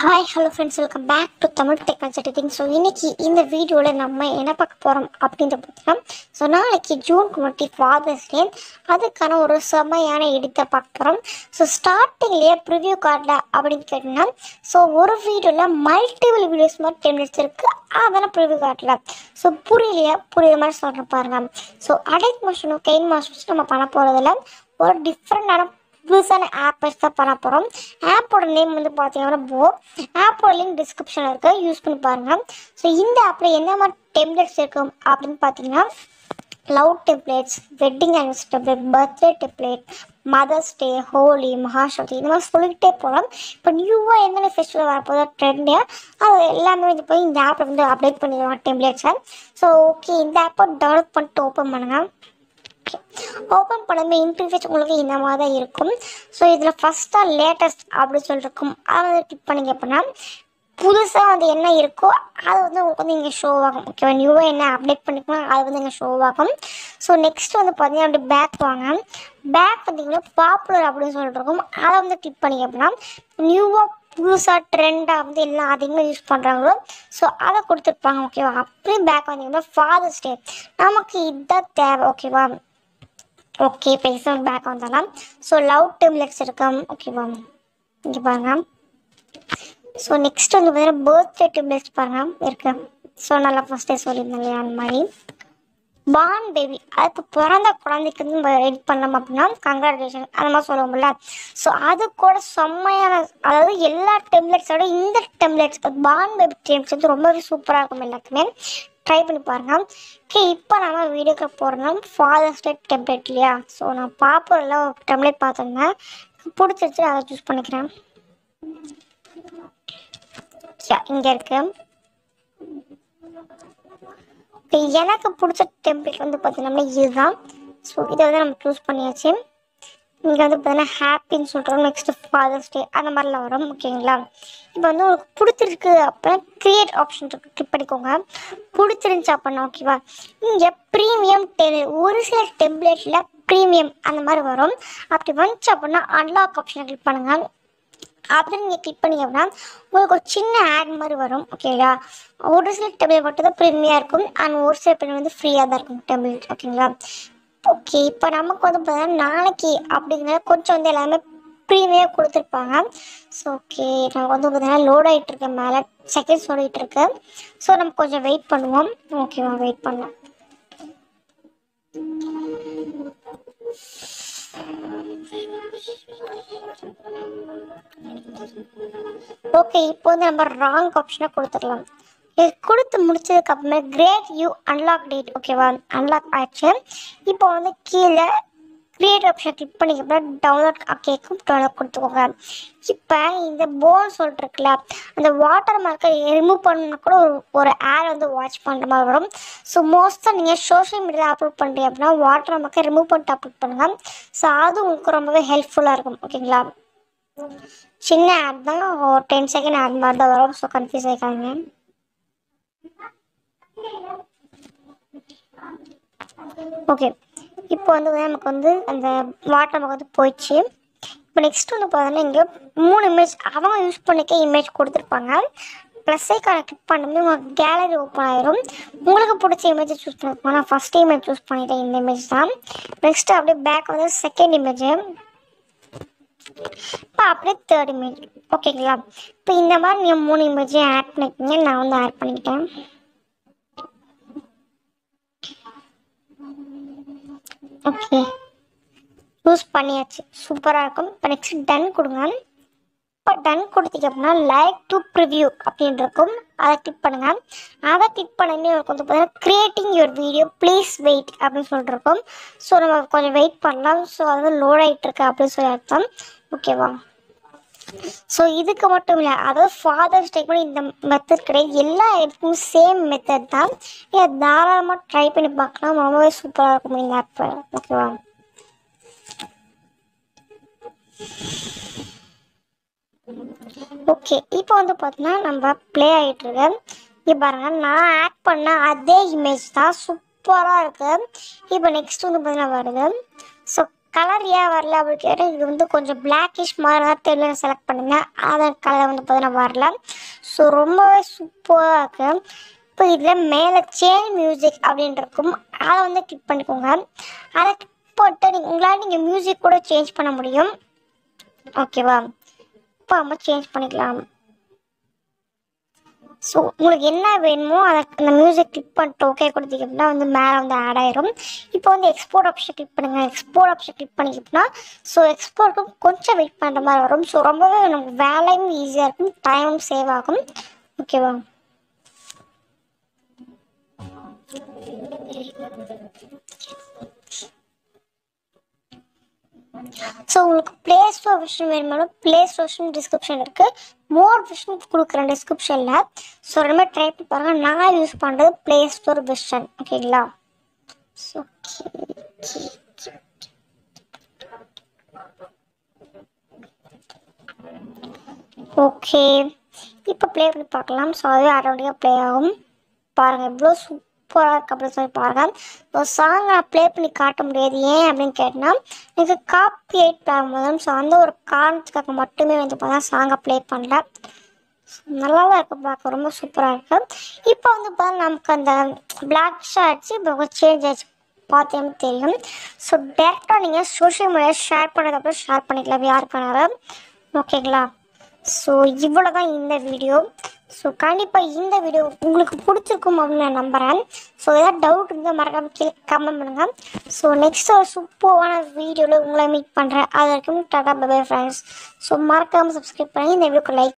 hi hello friends welcome back to Tamil technology editing so இன்னைக்கு இந்த வீடியோவில் நம்ம என்ன பார்க்க போகிறோம் அப்படின்ற பார்த்தீங்கன்னா ஸோ நாளைக்கு ஜூன் டுவெண்ட்டி ஃபாதர்ஸ் டே அதுக்கான ஒரு செம்மையான எடித்தை பார்க்க போகிறோம் ஸோ ஸ்டார்டிங்லேயே ப்ரிவ்யூ கார்டில் அப்படின்னு கேட்டிங்கன்னா ஸோ ஒரு வீடியோவில் மல்டிபிள் வீடியோஸ் மாதிரி டென் மினிட்ஸ் இருக்குது அதெல்லாம் ப்ரிவ்யூ கார்டில் ஸோ புரியலையா புரியுற மாதிரி சொல்கிறேன் பாருங்கள் ஸோ அடைக் மோஷனும் கெயின் மாஸ்டர்ஸ் நம்ம பண்ண போகிறதுல ஒரு டிஃப்ரெண்டான புதுசான ஆப் வச்சு தான் பண்ண போகிறோம் ஆப்போட நேம் வந்து பார்த்தீங்கன்னா போ ஆப்போட லிங்க் டிஸ்கிரிப்ஷனில் இருக்குது யூஸ் பண்ணி பாருங்கள் ஸோ இந்த ஆப்பில் என்ன மாதிரி டெம்ப்ளேட்ஸ் இருக்கும் அப்படின்னு பார்த்தீங்கன்னா love templates wedding anniversary template birthday template mother's day Holi மகாசக்தி இந்த மாதிரி சொல்லிக்கிட்டே போகலாம் இப்போ நியூவாக என்னென்ன ஃபெஸ்டிவல் வரப்போதோ ட்ரெண்டு அது எல்லாமே வந்து போய் இந்த ஆப்பில் வந்து அப்டேட் பண்ணிடுவாங்க டெம்ப்ளேட்ஸை ஸோ ஓகே இந்த ஆப்பை டெவலப் பண்ணிட்டு ஓப்பன் பண்ணுங்கள் ஓப்பன் பண்ணமே இன்டர்ஃபேஸ் உங்களுக்கு இந்த மாதிரி தான் இருக்கும் ஸோ இதில் ஃபஸ்ட்டாக லேட்டஸ்ட் அப்படின்னு சொல்லிருக்கும் அதை வந்து கிளிக் பண்ணிங்க அப்படின்னா புதுசாக வந்து என்ன இருக்கோ அது வந்து உங்களுக்கு வந்து இங்கே ஷோ ஆகும் ஓகேவா நியூவாக என்ன அப்டேட் பண்ணிக்கலாம் அது வந்து இங்கே ஷோ ஆகும் ஸோ நெக்ஸ்ட் வந்து பார்த்தீங்கன்னா அப்படி பேக் வாங்க பேக் பார்த்தீங்கன்னா பாப்புலர் அப்படின்னு சொல்லிட்டு இருக்கும் அதை வந்து கிளிக் பண்ணிங்க அப்படின்னா நியூவாக புதுசாக ட்ரெண்டாக வந்து எல்லாம் அதிகமாக யூஸ் பண்ணுறாங்களோ ஸோ அதை கொடுத்துருப்பாங்க ஓகேவா அப்படியே பேக் வந்தீங்கன்னா ஃபாதர்ஸ் டே நமக்கு இதுதான் தேவை ஓகேவா ஓகே பேச பேக் வந்தாலாம் ஸோ லவ் டெம்லெக்ஸ் இருக்கும் ஓகேவா இங்கே பாருங்க ஸோ நெக்ஸ்ட் வந்து பார்த்தீங்கன்னா பர்த்டே டெம்லெக்ஸ் பாருங்க இருக்கு ஸோ நல்லா ஃபஸ்ட்டே சொல்லியிருந்தேன் இல்லையா அந்த மாதிரி பான் பேபி அதுக்கு பிறந்த குழந்தைக்கு வந்து நம்ம ரெடி பண்ணோம் அப்படின்னா கங்க்ராச்சுலேஷன் அந்த மாதிரி சொல்லுவோம்ல ஸோ அது கூட செம்மையான அதாவது எல்லா டெம்லெட்ஸோட இந்த டெம்லெட்ஸ் பான் பேபி டெம்லெட்ஸ் வந்து ரொம்பவே சூப்பராக இருக்கும் எல்லாத்துக்குமே ட்ரை பண்ணி பாருங்க ஓகே இப்போ நம்ம வீடியோக்கு போகிறோம் ஃபாதர்ஸ் டே டெம்ப்ளேட் இல்லையா ஸோ நான் பாப்பரில் டெம்ப்ளேட் பார்த்துருந்தேன் பிடிச்சிருச்சு அதை சூஸ் பண்ணிக்கிறேன் இங்கே இருக்கு இப்போ எனக்கு பிடிச்ச டெம்ப்ளேட் வந்து பார்த்தீங்கன்னா இதுதான் ஸோ இதை வந்து நம்ம சூஸ் பண்ணியாச்சு இங்கே வந்து பார்த்தீங்கன்னா ஹாப்பின்னு சொல்கிறோம் நெக்ஸ்ட்டு ஃபாதர்ஸ் டே அந்த மாதிரிலாம் வரும் ஓகேங்களா இப்போ வந்து உங்களுக்கு பிடிச்சிருக்கு அப்படின்னா க்ரியேட் ஆப்ஷன் இருக்கு கிளிக் பண்ணிக்கோங்க பிடிச்சிருந்துச்சு அப்படின்னா ஓகேவா இங்கே ப்ரீமியம் டெ ஒரு சில டெம்ப்ளேட்டில் ப்ரீமியம் அந்த மாதிரி வரும் அப்படி வந்துச்சு அப்படின்னா அன்லாக் ஆப்ஷனை கிளிக் பண்ணுங்கள் அப்படி நீங்கள் கிளிக் பண்ணீங்க அப்படின்னா உங்களுக்கு ஒரு சின்ன ஆட் மாதிரி வரும் ஓகேங்களா ஒரு சில டெம்ப்ளேட் மட்டும் தான் ப்ரீமியாக இருக்கும் அண்ட் ஒரு சில டெம்ப்ளேட் வந்து ஃப்ரீயாக தான் இருக்கும் டெம்ப்ளேட் ஓகேங்களா ஓகே இப்போ நமக்கு வந்து பார்த்தீங்கன்னா நாளைக்கு அப்படிங்கிற கொஞ்சம் வந்து எல்லாமே ப்ரீமியாக கொடுத்துருப்பாங்க ஸோ ஓகே நமக்கு வந்து பார்த்தீங்கன்னா லோட் ஆகிட்டு இருக்கு மேலே செகண்ட்ஸ் ஓடிட்டு இருக்கு ஸோ நம்ம கொஞ்சம் வெயிட் பண்ணுவோம் ஓகேவா வெயிட் பண்ணலாம் ஓகே இப்போ வந்து நம்ம ராங் ஆப்ஷனை கொடுத்துடலாம் இது கொடுத்து முடிச்சதுக்கு அப்புறமே கிரேட் யூ அன்லாக் டேட் ஓகேவா அன்லாக் ஆயிடுச்சு இப்போ வந்து கீழே கிரியேட் ஆப்ஷன் கிளிக் பண்ணிக்க டவுன்லோட் கேட்கும் டவுன்லோட் கொடுத்துக்கோங்க இப்போ இந்த போன் சொல்லிட்டு இருக்குல்ல அந்த வாட்டர் மார்க்கை ரிமூவ் பண்ணணும்னா கூட ஒரு ஒரு ஆட் வந்து வாட்ச் பண்ணுற மாதிரி வரும் ஸோ மோஸ்ட்டாக நீங்கள் சோஷியல் மீடியாவில் அப்லோட் பண்ணுறீங்க அப்படின்னா வாட்டர் மார்க்கை ரிமூவ் பண்ணிட்டு அப்லோட் பண்ணுங்கள் ஸோ அது உங்களுக்கு ரொம்பவே ஹெல்ப்ஃபுல்லாக இருக்கும் ஓகேங்களா சின்ன ஆட் தான் ஒரு டென் செகண்ட் ஆட் மாதிரி தான் வரும் ஸோ கன்ஃபியூஸ் ஆகிக்காங்க ஓகே இப்போ வந்து நமக்கு வந்து அந்த வாட்டர் நமக்கு வந்து போயிடுச்சு இப்போ நெக்ஸ்ட் வந்து பார்த்தீங்கன்னா இங்கே மூணு இமேஜ் அவங்க யூஸ் பண்ணிக்க இமேஜ் கொடுத்துருப்பாங்க ப்ளஸ் ஐக்கான கிளிக் பண்ணும்போது உங்களுக்கு கேலரி ஓப்பன் ஆயிரும் உங்களுக்கு பிடிச்ச இமேஜை சூஸ் பண்ணிருக்கோம் நான் ஃபஸ்ட் இமேஜ் சூஸ் பண்ணிட்டேன் இந்த இமேஜ் தான் நெக்ஸ்ட் அப்படியே பேக் வந்து செகண்ட் இமேஜ் இப்போ அப்படியே தேர்ட் இமேஜ் ஓகேங்களா இப்போ இந்த மாதிரி நீங்கள் மூணு இமேஜையும் ஆட் பண்ணிக்கிங்க நான் வந்து ஆட் பண்ணிக்கிட்டேன் ஓகே யூஸ் பண்ணியாச்சு சூப்பராக இருக்கும் இப்போ நெக்ஸ்ட் டன் கொடுங்க இப்போ டன் கொடுத்தீங்க அப்படின்னா லைக் டு ப்ரிவ்யூ அப்படின்னு இருக்கும் அதை கிளிக் பண்ணுங்கள் அதை கிளிக் பண்ணி உங்களுக்கு வந்து பார்த்தீங்கன்னா creating your video please wait அப்படின்னு சொல்லிட்டு இருக்கும் ஸோ நம்ம கொஞ்சம் வெயிட் பண்ணலாம் ஸோ அது வந்து லோட் ஆகிட்டு இருக்கு அப்படின்னு சொல்லி அர்த்தம் ஓகேவா ஸோ இதுக்கு மட்டும் இல்லை அதாவது ஃபாதர்ஸ் டே கூட இந்த மெத்தட் கிடையாது எல்லா இடத்துக்கும் சேம் மெத்தட் தான் நீங்கள் தாராளமாக ட்ரை பண்ணி பார்க்கலாம் ரொம்பவே சூப்பராக இருக்கும் இந்த ஆப் ஓகேவா ஓகே இப்போ வந்து பார்த்தீங்கன்னா நம்ம ப்ளே ஆகிட்டு இருக்கு இங்கே பாருங்க நான் ஆட் பண்ண அதே இமேஜ் தான் சூப்பராக இருக்கு இப்போ நெக்ஸ்ட் வந்து பார்த்தீங்கன்னா வருது ஸோ கலர் ஏன் வரல அப்படின்னு கேட்டால் இது வந்து கொஞ்சம் பிளாக்கிஷ் மாதிரி தான் தெரியல செலக்ட் பண்ணுங்க அதன் கலர் வந்து பார்த்தீங்கன்னா வரல ஸோ ரொம்பவே சூப்பராக இருக்கு இப்போ இதில் மேலே சேஞ்ச் மியூசிக் அப்படின்னு இருக்கும் அதை வந்து கிளிக் பண்ணிக்கோங்க அதை கிளிக் பண்ணிட்டு நீங்கள் உங்களால் நீங்கள் மியூசிக் கூட சேஞ்ச் பண்ண முடியும் ஓகேவா இப்போ நம்ம சேஞ்ச் பண்ணிக்கலாம் ஸோ உங்களுக்கு என்ன வேணுமோ அதை அந்த மியூசிக் கிளிக் பண்ணிட்டு ஓகே கொடுத்தீங்க அப்படின்னா வந்து மேலே வந்து ஆட் ஆயிரும் இப்போ வந்து எக்ஸ்போர்ட் ஆப்ஷன் கிளிக் பண்ணுங்கள் எக்ஸ்போர்ட் ஆப்ஷன் கிளிக் பண்ணிக்கிட்டோம்னா ஸோ எக்ஸ்போர்ட்டும் கொஞ்சம் வெயிட் பண்ணுற மாதிரி வரும் ஸோ ரொம்பவே நமக்கு வேலையும் ஈஸியாக இருக்கும் டைமும் சேவ் ஆகும் ஓகேவா ஸோ உங்களுக்கு ப்ளே ஸ்டோர் விஷன் வேணுமாலும் ப்ளே ஸ்டோர் டிஸ்கிரிப்ஷன் இருக்குது மோர் விஷன் கொடுக்குறேன் டிஸ்கிரிப்ஷனில் ஸோ ரெண்டுமே ட்ரை பண்ணி பாருங்கள் நான் யூஸ் பண்ணுறது ப்ளே ஸ்டோர் விஷன் ஓகேங்களா ஸோ ஓகே இப்போ ப்ளே பண்ணி பார்க்கலாம் ஸோ அதுவே ஆட்டோமேட்டிக்காக ப்ளே ஆகும் பாருங்கள் எவ்வளோ சூப்பராக இருக்கு அப்படின்னு சொல்லி பாருங்கள் ஒரு சாங் நான் ப்ளே பண்ணி காட்ட முடியாது ஏன் அப்படின்னு கேட்டால் எனக்கு காப்பி ரைட் ஆகும்போது ஸோ அந்த ஒரு காரணத்துக்காக மட்டுமே வந்து பார்த்தா சாங்கை ப்ளே பண்ணல நல்லா தான் இருக்குது பார்க்க ரொம்ப சூப்பராக இருக்குது இப்போ வந்து பார்த்தா நமக்கு அந்த பிளாக் ஆச்சு இப்போ சேஞ்ச் ஆச்சு பார்த்தேன்னு தெரியும் ஸோ டேரெக்டாக நீங்கள் சோஷியல் மீடியா ஷேர் பண்ணதுக்கப்புறம் ஷேர் பண்ணிக்கலாம் யார் பண்ணாலும் ஓகேங்களா ஸோ இவ்வளோ தான் இந்த வீடியோ ஸோ கண்டிப்பாக இந்த வீடியோ உங்களுக்கு பிடிச்சிருக்கும் அப்படின்னு நான் நம்புகிறேன் ஸோ ஏதாவது டவுட் இருந்தால் மறக்காம கீழே கமெண்ட் பண்ணுங்கள் ஸோ நெக்ஸ்ட் ஒரு சூப்பரான வீடியோவில் உங்களை மீட் பண்ணுறேன் அது வரைக்கும் டாடா பை ஃப்ரெண்ட்ஸ் ஸோ மறக்காமல் சப்ஸ்கிரைப் பண்ணி இந்த வீடியோக்கு லைக்